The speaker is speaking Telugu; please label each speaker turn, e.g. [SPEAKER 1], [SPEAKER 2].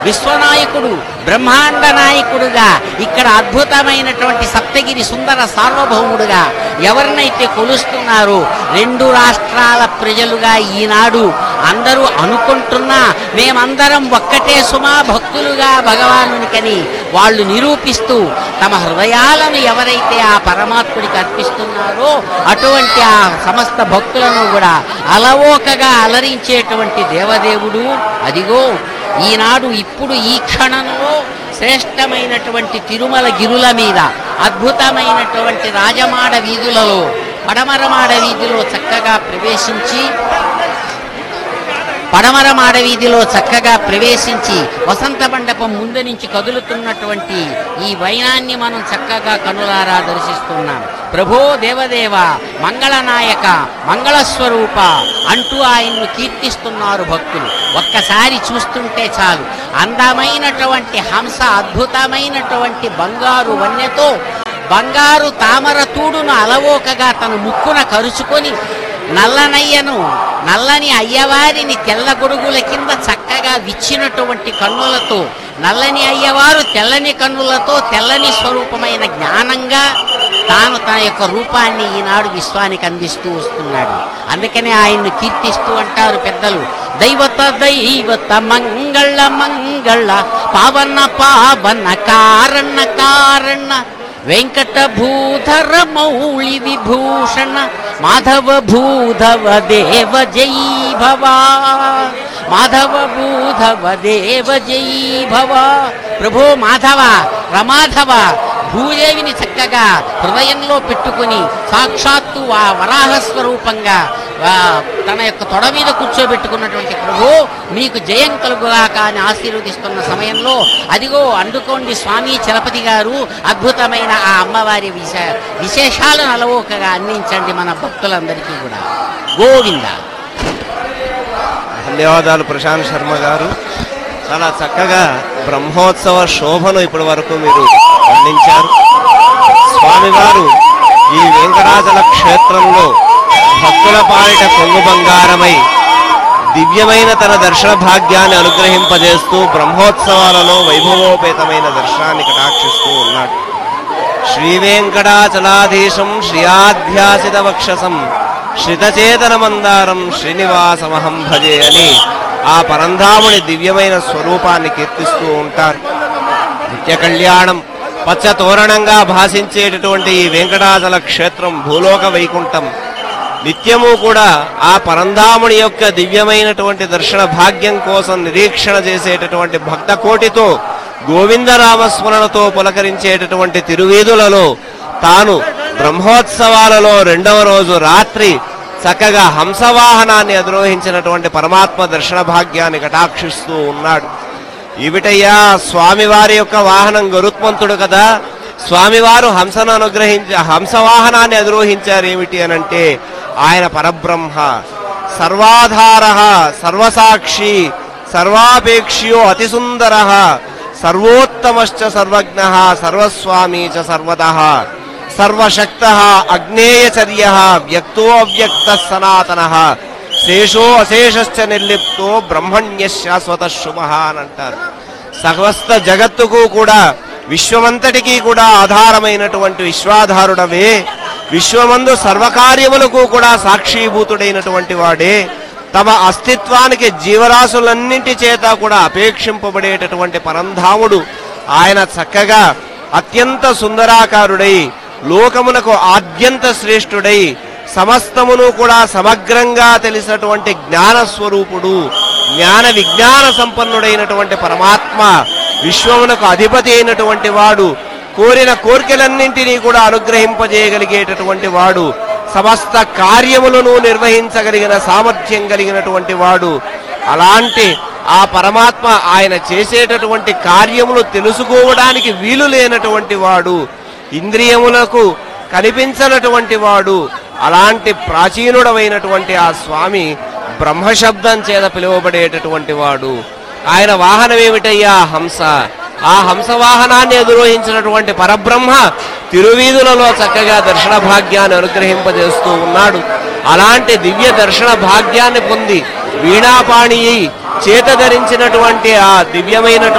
[SPEAKER 1] విశ్వనాయకుడు బ్రహ్మాండ నాయకుడుగా ఇక్కడ అద్భుతమైనటువంటి సప్తగిరి సుందర సార్వభౌముడుగా ఎవరినైతే కొలుస్తున్నారో రెండు రాష్ట్రాల ప్రజలుగా ఈనాడు అందరూ అనుకుంటున్నా మేమందరం ఒక్కటే సుమా భక్తులుగా భగవానునికని వాళ్ళు నిరూపిస్తూ తమ హృదయాలను ఎవరైతే ఆ పరమాత్ముడికి అర్పిస్తున్నారో అటువంటి ఆ సమస్త భక్తులను కూడా అలవోకగా అలరించేటువంటి దేవదేవుడు అదిగో ఈనాడు ఇప్పుడు ఈ క్షణంలో శ్రేష్టమైనటువంటి తిరుమల గిరుల మీద అద్భుతమైనటువంటి రాజమాడ వీధులలో పడమరమాడ వీధిలో చక్కగా ప్రవేశించి పడమర మాడవీధిలో చక్కగా ప్రవేశించి వసంత మండపం ముందు నుంచి కదులుతున్నటువంటి ఈ వైనాన్ని మనం చక్కగా కనులారా దర్శిస్తున్నాం ప్రభో దేవదేవ మంగళనాయక మంగళస్వరూప అంటూ ఆయన్ను కీర్తిస్తున్నారు భక్తులు ఒక్కసారి చూస్తుంటే చాలు అందమైనటువంటి హంస అద్భుతమైనటువంటి బంగారు వన్యతో బంగారు తామర తూడును అలవోకగా తన ముక్కున కరుచుకొని నల్లనయ్యను నల్లని అయ్యవారిని తెల్ల గొడుగుల కింద చక్కగా విచ్చినటువంటి కన్నులతో నల్లని అయ్యవారు తెల్లని కన్నులతో తెల్లని స్వరూపమైన జ్ఞానంగా తాను తన యొక్క రూపాన్ని ఈనాడు విశ్వానికి అందిస్తూ వస్తున్నాడు అందుకనే ఆయన్ను కీర్తిస్తూ అంటారు పెద్దలు దైవత దైవత మంగళ మంగళ పావన పావన కారణ కారణ వెంకట భూధర మౌళి విభూషణ మాధవ భూధవ దేవ జై భవా మాధవ భూధవ దేవ జై భవ ప్రభో మాధవ రమాధవ భూదేవిని చక్కగా హృదయంలో పెట్టుకుని సాక్షాత్తు ఆ వరాహ స్వరూపంగా ఆ, తన యొక్క తొడ మీద కూర్చోబెట్టుకున్నటువంటి ప్రభు మీకు జయం కలుగుగాక అని ఆశీర్వదిస్తున్న సమయంలో అదిగో అందుకోండి స్వామి చలపతి గారు అద్భుతమైన ఆ అమ్మవారి విశ విశేషాలను అలవోకగా అందించండి మన భక్తులందరికీ కూడా గోవింద
[SPEAKER 2] ధన్యవాదాలు ప్రశాంత్ శర్మ గారు చాలా చక్కగా బ్రహ్మోత్సవ శోభను ఇప్పటి వరకు మీరు వర్ణించారు స్వామివారు ఈ వెంకటాచల క్షేత్రంలో భక్తుల పాలిట కొంగు బంగారమై దివ్యమైన తన దర్శన భాగ్యాన్ని అనుగ్రహింపజేస్తూ బ్రహ్మోత్సవాలలో వైభవోపేతమైన దర్శనాన్ని కటాక్షిస్తూ ఉన్నాడు శ్రీ వెంకటాచలాధీశం శ్రియాధ్యాసిత వక్షసం శ్రితచేతన మందారం శ్రీనివాసమహం భజే అని ఆ పరంధాముని దివ్యమైన స్వరూపాన్ని కీర్తిస్తూ ఉంటారు నిత్య కళ్యాణం పచ్చ తోరణంగా భాషించేటటువంటి ఈ వెంకటాచల క్షేత్రం భూలోక వైకుంఠం నిత్యము కూడా ఆ పరంధాముని యొక్క దివ్యమైనటువంటి దర్శన భాగ్యం కోసం నిరీక్షణ చేసేటటువంటి భక్త కోటితో గోవిందరామస్మరణతో పులకరించేటటువంటి తిరువీధులలో తాను బ్రహ్మోత్సవాలలో రెండవ రోజు రాత్రి చక్కగా హంసవాహనాన్ని అధిరోహించినటువంటి పరమాత్మ దర్శన భాగ్యాన్ని కటాక్షిస్తూ ఉన్నాడు ఇవిటయ్యా స్వామివారి యొక్క వాహనం గరుత్మంతుడు కదా స్వామివారు హంసను అనుగ్రహించి హంసవాహనాన్ని అధిరోహించారు ఏమిటి అనంటే ఆయన పరబ్రహ్మ సర్వాధార సర్వసాక్షి సర్వాపేక్ష్యో అతిసుందర సర్వోత్తమశ్చ సర్వజ్ఞ సర్వస్వామి చ సర్వద సర్వశక్త అగ్నేయచర్య వ్యక్తో అవ్యక్త సనాతన శేషో అశేషశ్చ నిర్లిప్తో బ్రహ్మణ్య శాశ్వత శుభ అని అంటారు సమస్త జగత్తుకు కూడా విశ్వమంతటికీ కూడా ఆధారమైనటువంటి విశ్వాధారుడవే విశ్వమందు సర్వకార్యములకు కూడా సాక్షీభూతుడైనటువంటి వాడే తమ అస్తిత్వానికి జీవరాశులన్నింటి చేత కూడా అపేక్షింపబడేటటువంటి పరంధాముడు ఆయన చక్కగా అత్యంత సుందరాకారుడై లోకమునకు ఆద్యంత శ్రేష్ఠుడై సమస్తమును కూడా సమగ్రంగా తెలిసినటువంటి జ్ఞాన స్వరూపుడు జ్ఞాన విజ్ఞాన సంపన్నుడైనటువంటి పరమాత్మ విశ్వమునకు అధిపతి అయినటువంటి వాడు కోరిన కోరికలన్నింటినీ కూడా అనుగ్రహింపజేయగలిగేటటువంటి వాడు సమస్త కార్యములను నిర్వహించగలిగిన సామర్థ్యం కలిగినటువంటి వాడు అలాంటి ఆ పరమాత్మ ఆయన చేసేటటువంటి కార్యములు తెలుసుకోవడానికి వీలు లేనటువంటి వాడు ఇంద్రియములకు కనిపించనటువంటి వాడు అలాంటి ప్రాచీనుడమైనటువంటి ఆ స్వామి బ్రహ్మశబ్దం చేత పిలువబడేటటువంటి వాడు ఆయన వాహనం ఏమిటయ్యా హంస ఆ హంస వాహనాన్ని ఎదురోహించినటువంటి పరబ్రహ్మ తిరువీధులలో చక్కగా దర్శన భాగ్యాన్ని అనుగ్రహింపజేస్తూ ఉన్నాడు అలాంటి దివ్య దర్శన భాగ్యాన్ని పొంది వీణాపాణి అయి చేత ధరించినటువంటి ఆ దివ్యమైన